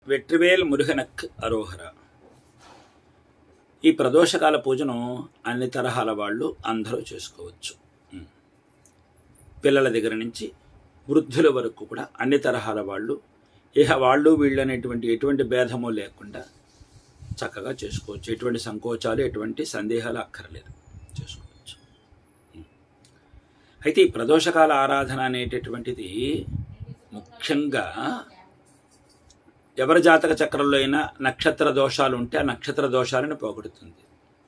వెట్రివేల్ మురుగనక్ అరోహర ఈ ప్రదోషకాల పూజను అన్ని తరహాల వాళ్ళు అందరూ చేసుకోవచ్చు ఉమ్. పిల్లల దగ్గర నుంచి వృద్ధుల వరకు కూడా అన్ని తరహాల వాళ్ళు ఇహ వాళ్ళు వీళ్ళు అనేటువంటి ఎటువంటి భేదము లేకుండా చక్కగా చేసుకోవచ్చు ఎటువంటి సంకోచాలు ఎటువంటి సందేహాలు అక్కర్లేదు చేసుకోవచ్చు ఉమ్. అయితే ఈ ప్రదోషకాల ఆరాధన అనేటటువంటిది ముఖ్యంగా ఎవరి జాతక చక్రంలో అయినా నక్షత్ర దోషాలు ఉంటే ఆ నక్షత్ర దోషాలను పోగొడుతుంది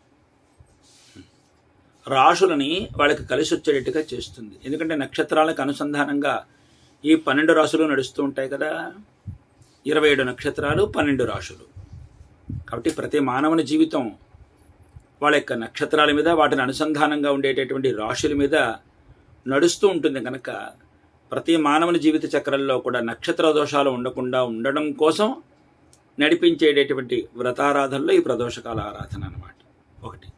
రాశులని వాళ్ళకి కలిసి వచ్చేటట్టుగా చేస్తుంది ఎందుకంటే నక్షత్రాలకు అనుసంధానంగా ఈ పన్నెండు రాశులు నడుస్తూ ఉంటాయి కదా ఇరవై ఏడు నక్షత్రాలు పన్నెండు రాశులు కాబట్టి ప్రతి మానవుని జీవితం వాళ్ళ యొక్క నక్షత్రాల మీద వాటిని అనుసంధానంగా ఉండేటటువంటి రాశుల మీద నడుస్తూ ఉంటుంది కనుక ప్రతి మానవుని జీవిత చక్రంలో కూడా నక్షత్ర దోషాలు ఉండకుండా ఉండడం కోసం నడిపించేటటువంటి వ్రతారాధనలో ఈ ప్రదోషకాల ఆరాధన అన్నమాట ఒకటి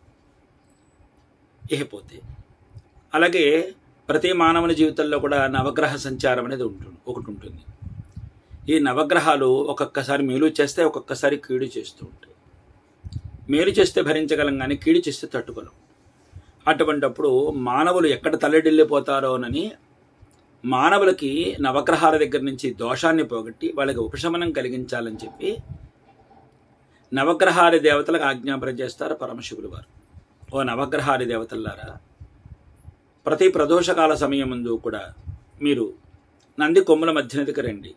ఇకపోతే అలాగే ప్రతి మానవుని జీవితంలో కూడా నవగ్రహ సంచారం అనేది ఉంటుంది ఒకటి ఉంటుంది ఈ నవగ్రహాలు ఒక్కొక్కసారి మేలు చేస్తే ఒక్కొక్కసారి కీడు చేస్తూ ఉంటాయి మేలు చేస్తే భరించగలం కానీ కీడు చేస్తే తట్టుకోలేం అటువంటప్పుడు మానవులు ఎక్కడ తల్లడిల్లిపోతారోనని మానవులకి నవగ్రహాల దగ్గర నుంచి దోషాన్ని పోగొట్టి వాళ్ళకి ఉపశమనం కలిగించాలని చెప్పి నవగ్రహాది దేవతలకు ఆజ్ఞాపన చేస్తారు పరమశివులు వారు ఓ నవగ్రహాది దేవతలారా ప్రతి ప్రదోషకాల సమయం ముందు కూడా మీరు నంది కొమ్ముల మధ్యనదికి రండి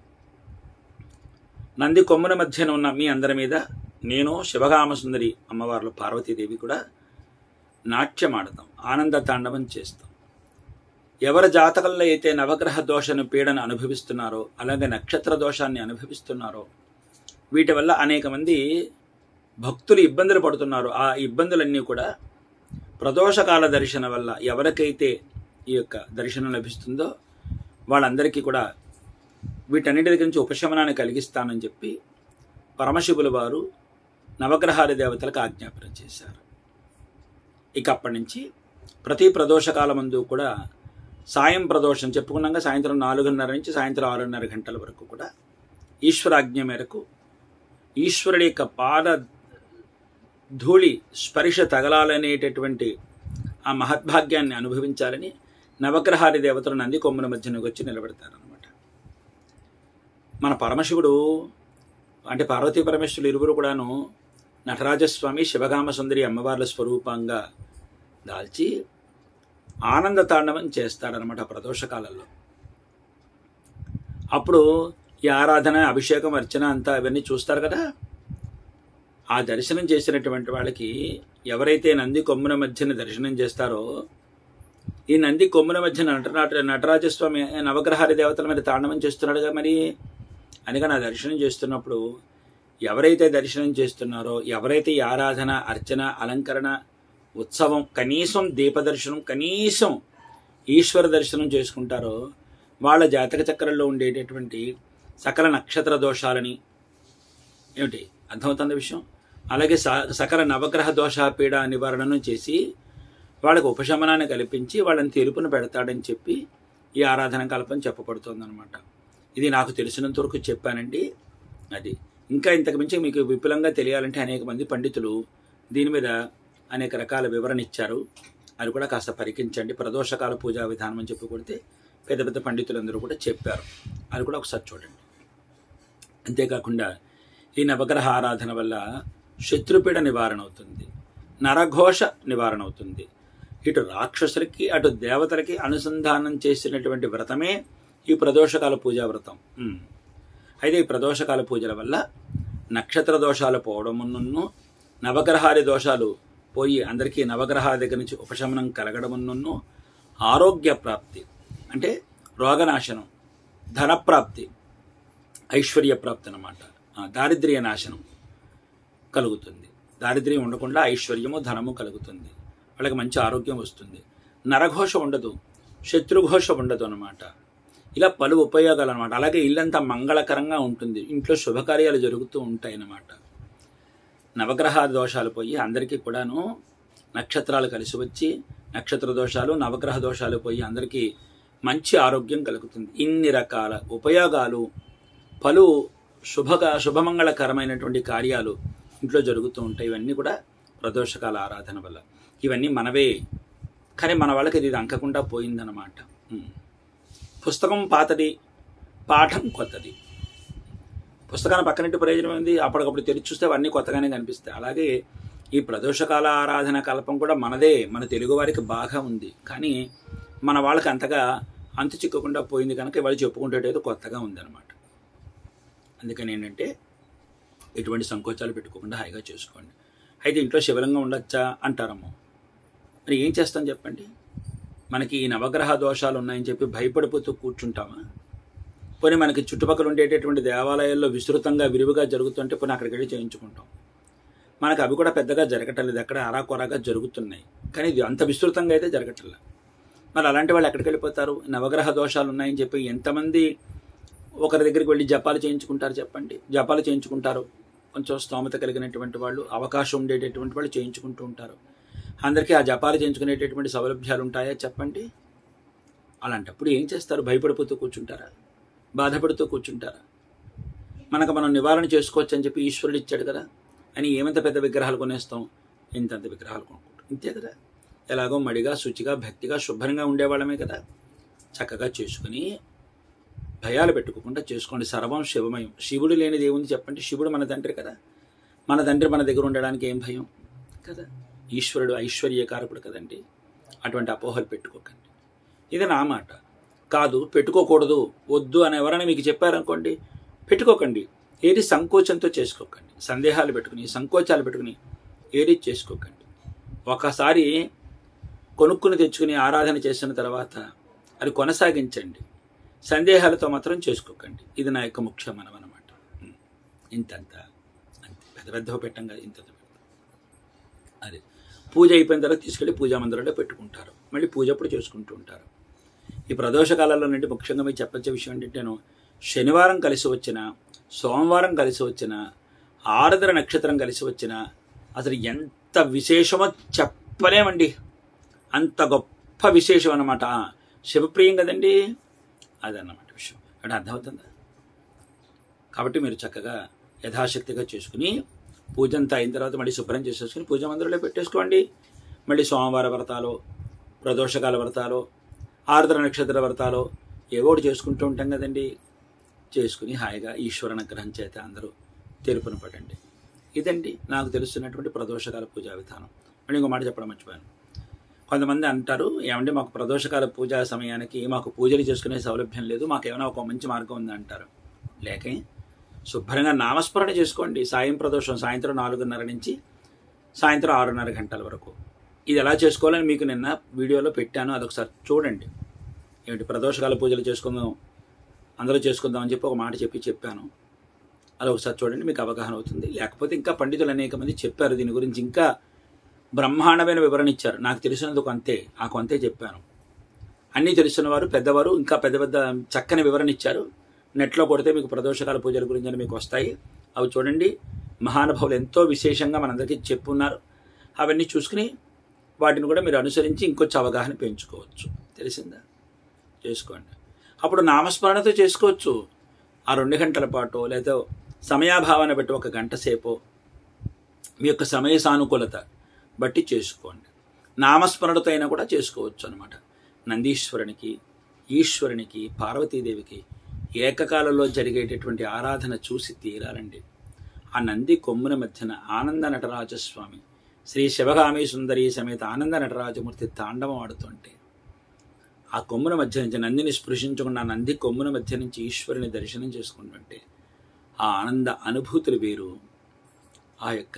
నంది కొమ్ముల మధ్యన ఉన్న మీ అందరి మీద నేను శివగామసుందరి అమ్మవార్లు పార్వతీదేవి కూడా నాట్యం ఆడతాం ఆనంద తాండవం చేస్తాం ఎవరి జాతకంలో అయితే నవగ్రహ దోషను పీడను అనుభవిస్తున్నారో అలాగే నక్షత్ర దోషాన్ని అనుభవిస్తున్నారో వీటి వల్ల అనేక మంది భక్తులు ఇబ్బందులు పడుతున్నారు ఆ ఇబ్బందులన్నీ కూడా ప్రదోషకాల దర్శనం వల్ల ఎవరికైతే ఈ యొక్క దర్శనం లభిస్తుందో వాళ్ళందరికీ కూడా వీటన్నిటి దగ్గర నుంచి ఉపశమనాన్ని కలిగిస్తానని చెప్పి పరమశివుల వారు నవగ్రహాది దేవతలకు ఆజ్ఞాపన చేశారు ఇక అప్పటి నుంచి ప్రతి ప్రదోషకాల ముందు కూడా సాయం ప్రదోషం చెప్పుకున్నాక సాయంత్రం నాలుగున్నర నుంచి సాయంత్రం ఆరున్నర గంటల వరకు కూడా ఈశ్వరాజ్ఞ మేరకు ఈశ్వరుడి యొక్క పాద ధూళి స్పర్శ తగలాలనేటటువంటి ఆ మహద్భాగ్యాన్ని అనుభవించాలని నవగ్రహాది దేవతలు నంది కొమ్ముల మధ్యనకు వచ్చి నిలబెడతారనమాట మన పరమశివుడు అంటే పార్వతీ పరమేశ్వరులు ఇరువురు కూడాను నటరాజస్వామి శివగామ సుందరి అమ్మవార్ల స్వరూపంగా దాల్చి ఆనంద తాండవం చేస్తాడనమాట ప్రదోషకాలంలో అప్పుడు ఈ ఆరాధన అభిషేకం అర్చన అంతా ఇవన్నీ చూస్తారు కదా ఆ దర్శనం చేసినటువంటి వాళ్ళకి ఎవరైతే నంది కొమ్మున మధ్యన దర్శనం చేస్తారో ఈ నంది కొమ్మున మధ్య నట నటరాజస్వామి నవగ్రహారి దేవతల మీద తాండవం చేస్తున్నాడుగా మరి అనగా నా దర్శనం చేస్తున్నప్పుడు ఎవరైతే దర్శనం చేస్తున్నారో ఎవరైతే ఈ ఆరాధన అర్చన అలంకరణ ఉత్సవం కనీసం దీపదర్శనం కనీసం ఈశ్వర దర్శనం చేసుకుంటారో వాళ్ళ జాతక చక్రంలో ఉండేటటువంటి సకల నక్షత్ర దోషాలని ఏమిటి అర్థమవుతుంది విషయం అలాగే స- సకల నవగ్రహ దోష పీడ నివారణను చేసి వాళ్ళకు ఉపశమనాన్ని కల్పించి వాళ్ళని తీర్పును పెడతాడని చెప్పి ఈ ఆరాధన కల్పన చెప్పబడుతోందనమాట ఇది నాకు తెలిసినంత వరకు చెప్పానండి అది ఇంకా ఇంతకు మించి మీకు విపులంగా తెలియాలంటే అనేక మంది పండితులు దీని మీద అనేక రకాల వివరణ ఇచ్చారు అది కూడా కాస్త పరికించండి ప్రదోషకాల పూజా విధానం అని చెప్పి కొడితే పెద్ద పెద్ద పండితులందరూ కూడా చెప్పారు అది కూడా ఒకసారి చూడండి అంతేకాకుండా ఈ నవగ్రహ ఆరాధన వల్ల శత్రుపీడ నివారణ అవుతుంది నరఘోష నివారణ అవుతుంది ఇటు రాక్షసులకి అటు దేవతలకి అనుసంధానం చేసినటువంటి వ్రతమే ఈ ప్రదోషకాల పూజా వ్రతం ఉమ్. అయితే ఈ ప్రదోషకాల పూజల వల్ల నక్షత్ర దోషాలు పోవడమును నవగ్రహాది దోషాలు పోయి అందరికీ నవగ్రహాల దగ్గర నుంచి ఉపశమనం కలగడమును ఆరోగ్య ప్రాప్తి అంటే రోగనాశనం ధనప్రాప్తి ఐశ్వర్య ప్రాప్తి అన్నమాట ఆ, దారిద్ర్య నాశనం కలుగుతుంది దారిద్ర్యం ఉండకుండా ఐశ్వర్యము ధనము కలుగుతుంది వాళ్ళకి మంచి ఆరోగ్యం వస్తుంది నరఘోష ఉండదు శత్రుఘోష ఉండదు అనమాట ఇలా పలు ఉపయోగాలు అనమాట అలాగే ఇల్లంతా మంగళకరంగా ఉంటుంది ఇంట్లో శుభకార్యాలు జరుగుతూ ఉంటాయి అన్నమాట నవగ్రహ దోషాలు పోయి అందరికీ కూడాను నక్షత్రాలు కలిసి వచ్చి నక్షత్ర దోషాలు నవగ్రహ దోషాలు పోయి అందరికీ మంచి ఆరోగ్యం కలుగుతుంది ఇన్ని రకాల ఉపయోగాలు పలు శుభక శుభమంగళకరమైనటువంటి కార్యాలు ఇంట్లో జరుగుతూ ఉంటాయి ఇవన్నీ కూడా ప్రదోషకాల ఆరాధన వల్ల ఇవన్నీ మనవే కానీ మన వాళ్ళకి ఇది అంకకుండా పోయిందన్నమాట ఉమ్. పుస్తకం పాతది పాఠం కొత్తది పుస్తకాన్ని పక్కనట్టు ప్రయోజనం ఉంది అప్పటికప్పుడు తెరిచి చూస్తే అవన్నీ కొత్తగానే కనిపిస్తాయి అలాగే ఈ ప్రదోషకాల ఆరాధన కల్పం కూడా మనదే మన తెలుగు వారికి బాగా ఉంది కానీ మన వాళ్ళకి అంతగా అంతు చిక్కకుండా పోయింది కనుక ఇవాళ చెప్పుకుంటేటేదో కొత్తగా ఉందన్నమాట అందుకని ఏంటంటే ఎటువంటి సంకోచాలు పెట్టుకోకుండా హాయిగా చేసుకోండి అయితే ఇంట్లో శివలింగం ఉండొచ్చా అంటారమ్మో మరి ఏం చేస్తాం చెప్పండి మనకి ఈ నవగ్రహ దోషాలు ఉన్నాయని చెప్పి భయపడిపోతూ కూర్చుంటామా పోనీ మనకి చుట్టుపక్కల ఉండేటటువంటి దేవాలయాల్లో విస్తృతంగా విరివిగా జరుగుతుంటే పోనీ అక్కడికి వెళ్ళి చేయించుకుంటాం మనకు అవి కూడా పెద్దగా జరగటం లేదు అక్కడ అరాకొరాగా జరుగుతున్నాయి కానీ ఇది అంత విస్తృతంగా అయితే జరగట్లేదు మరి అలాంటి వాళ్ళు ఎక్కడికి వెళ్ళిపోతారు నవగ్రహ దోషాలు ఉన్నాయని చెప్పి ఎంతమంది ఒకరి దగ్గరికి వెళ్ళి జపాలు చేయించుకుంటారు చెప్పండి జపాలు చేయించుకుంటారు కొంచెం స్తోమత కలిగినటువంటి వాళ్ళు అవకాశం ఉండేటటువంటి వాళ్ళు చేయించుకుంటూ ఉంటారు అందరికీ ఆ జపాలు చేయించుకునేటటువంటి సౌలభ్యాలు ఉంటాయా చెప్పండి అలాంటప్పుడు ఏం చేస్తారు భయపడిపోతూ కూర్చుంటారా బాధపడుతూ కూర్చుంటారా మనకు మనం నివారణ చేసుకోవచ్చు అని చెప్పి ఈశ్వరుడు ఇచ్చాడు కదా అని ఏమంత పెద్ద విగ్రహాలు కొనేస్తాం ఇంతంత విగ్రహాలు కొనుక్కుంటాం ఇంతే కదా ఎలాగో మడిగా శుచిగా భక్తిగా శుభ్రంగా ఉండేవాళ్ళమే కదా చక్కగా చేసుకుని భయాలు పెట్టుకోకుండా చేసుకోండి సర్వం శివమయం శివుడు లేనిది ఏముంది చెప్పండి శివుడు మన తండ్రి కదా మన తండ్రి మన దగ్గర ఉండడానికి ఏం భయం కదా ఈశ్వరుడు ఐశ్వర్యకారకుడు కదండి అటువంటి అపోహలు పెట్టుకోకండి ఇది నా మాట కాదు పెట్టుకోకూడదు వద్దు అని ఎవరైనా మీకు చెప్పారనుకోండి పెట్టుకోకండి ఏది సంకోచంతో చేసుకోకండి సందేహాలు పెట్టుకుని సంకోచాలు పెట్టుకుని ఏది చేసుకోకండి ఒకసారి కొనుక్కుని తెచ్చుకుని ఆరాధన చేసిన తర్వాత అది కొనసాగించండి సందేహాలతో మాత్రం చేసుకోకండి ఇది నా యొక్క ముఖ్య మనం అనమాట ఇంతంత అంతే పెద్ద పెద్ద పెట్టం కదా ఇంత అది పూజ అయిపోయిన తర్వాత తీసుకెళ్ళి పూజా మందిరంలో పెట్టుకుంటారు మళ్ళీ పూజ అప్పుడు చేసుకుంటూ ఉంటారు ఈ ప్రదోష కాలాల్లో నుండి ముఖ్యంగా మీకు చెప్పచ్చే విషయం ఏంటంటేను శనివారం కలిసి వచ్చిన సోమవారం కలిసి వచ్చిన ఆరుద్ర నక్షత్రం కలిసి వచ్చిన అసలు ఎంత విశేషమో చెప్పలేమండి అంత గొప్ప విశేషం అన్నమాట శివప్రియం కదండి అదన్నమాట విషయం అంటే అర్థమవుతుందా కాబట్టి మీరు చక్కగా యథాశక్తిగా చేసుకుని పూజ అంతా అయిన తర్వాత మళ్ళీ శుభ్రం చేసేసుకుని పూజ మందిరంలో పెట్టేసుకోండి మళ్ళీ సోమవార వ్రతాలు ప్రదోషకాల వ్రతాలు ఆర్ద్ర నక్షత్ర వ్రతాలు ఏవో ఒకటి చేసుకుంటూ ఉంటాం కదండి చేసుకుని హాయిగా ఈశ్వర అనుగ్రహం చేత అందరూ తెలుపున పడండి ఇదండి నాకు తెలుస్తున్నటువంటి ప్రదోషకాల పూజా విధానం మళ్ళీ ఇంకో మాట చెప్పడం మర్చిపోయాను కొంతమంది అంటారు ఏమంటే మాకు ప్రదోషకాల పూజా సమయానికి మాకు పూజలు చేసుకునే సౌలభ్యం లేదు మాకు ఏమైనా ఒక మంచి మార్గం ఉంది అంటారు లేకే శుభ్రంగా నామస్మరణ చేసుకోండి సాయం ప్రదోషం సాయంత్రం నాలుగున్నర నుంచి సాయంత్రం ఆరున్నర గంటల వరకు ఇది ఎలా చేసుకోవాలని మీకు నిన్న వీడియోలో పెట్టాను అదొకసారి చూడండి ఏమిటి ప్రదోషకాల పూజలు చేసుకుందాం అందరూ చేసుకుందాం అని చెప్పి ఒక మాట చెప్పి చెప్పాను అది ఒకసారి చూడండి మీకు అవగాహన అవుతుంది లేకపోతే ఇంకా పండితులు అనేక మంది చెప్పారు దీని గురించి ఇంకా బ్రహ్మాండమైన వివరణ ఇచ్చారు నాకు తెలిసినది ఒక అంతే ఆ కొంతే చెప్పాను అన్నీ తెలిసిన వారు పెద్దవారు ఇంకా పెద్ద పెద్ద చక్కని వివరణ ఇచ్చారు నెట్లో కొడితే మీకు ప్రదోషకాల పూజల గురించి అని మీకు వస్తాయి అవి చూడండి మహానుభావులు ఎంతో విశేషంగా మనందరికీ చెప్పున్నారు అవన్నీ చూసుకుని వాటిని కూడా మీరు అనుసరించి ఇంకొంచెం అవగాహన పెంచుకోవచ్చు తెలిసిందా చేసుకోండి అప్పుడు నామస్మరణతో చేసుకోవచ్చు ఆ రెండు గంటల పాటు లేదా సమయాభావాన బట్టి ఒక గంట సేపు మీ యొక్క సమయ సానుకూలత బట్టి చేసుకోండి నామస్మరణతో అయినా కూడా చేసుకోవచ్చు అనమాట నందీశ్వరునికి ఈశ్వరునికి పార్వతీదేవికి ఏకకాలంలో జరిగేటటువంటి ఆరాధన చూసి తీరాలండి ఆ నంది కొమ్మున మధ్యన ఆనంద నటరాజస్వామి శ్రీ శివగామి సుందరి సమేత ఆనంద నటరాజమూర్తి తాండవం ఆడుతుంటే ఆ కొమ్మున మధ్య నుంచి నందిని స్పృశించకుండా నంది కొమ్మున మధ్య నుంచి ఈశ్వరుని దర్శనం చేసుకుంటుంటే ఆ ఆనంద అనుభూతులు వేరు ఆ యొక్క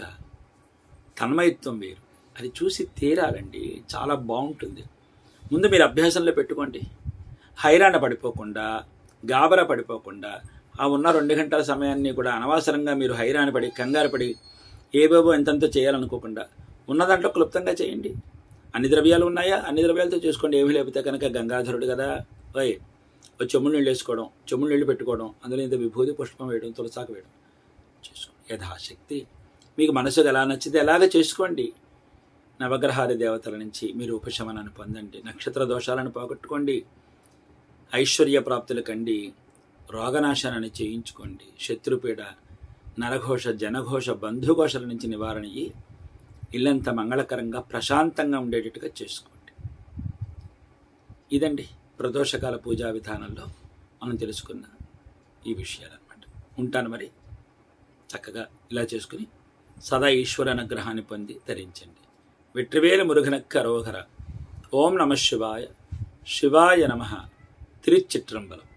తన్మయత్వం వేరు అది చూసి తీరాలండి చాలా బాగుంటుంది ముందు మీరు అభ్యాసంలో పెట్టుకోండి హైరాణ పడిపోకుండా గాబరా పడిపోకుండా ఆ ఉన్న రెండు గంటల సమయాన్ని కూడా అనవసరంగా మీరు హైరాణ పడి కంగారు పడి ఏవేవో ఎంతంతో చేయాలనుకోకుండా ఉన్న దాంట్లో క్లుప్తంగా చేయండి అన్ని ద్రవ్యాలు ఉన్నాయా అన్ని ద్రవ్యాలతో చేసుకోండి ఏమీ లేకపోతే కనుక గంగాధరుడు కదా ఓయ్ ఓ చెమ్ముడు నీళ్ళు వేసుకోవడం చెమ్ముడు నీళ్ళు పెట్టుకోవడం అందులో ఇంత విభూతి పుష్పం వేయడం తులసాకు వేయడం చేసుకోండి యథాశక్తి మీకు మనసుకు ఎలా నచ్చితే ఎలాగ చేసుకోండి నవగ్రహాది దేవతల నుంచి మీరు ఉపశమనాన్ని పొందండి నక్షత్ర దోషాలను పోగొట్టుకోండి ఐశ్వర్య ప్రాప్తులు కండి రోగనాశనాన్ని చేయించుకోండి శత్రుపీడ నరఘోష జనఘోష బంధుఘోషల నుంచి నివారణ అయ్యి ఇల్లంతా మంగళకరంగా ప్రశాంతంగా ఉండేటట్టుగా చేసుకోండి ఇదండి ప్రదోషకాల పూజా విధానంలో మనం తెలుసుకున్న ఈ విషయాలన్నమాట ఉంటాను మరి చక్కగా ఇలా చేసుకుని సదా ఈశ్వర అనుగ్రహాన్ని పొంది ధరించండి వెట్రివేల మురుగనక్క రోహర ఓం నమ శివాయ శివాయ నమ తిరుచిట్రంబలం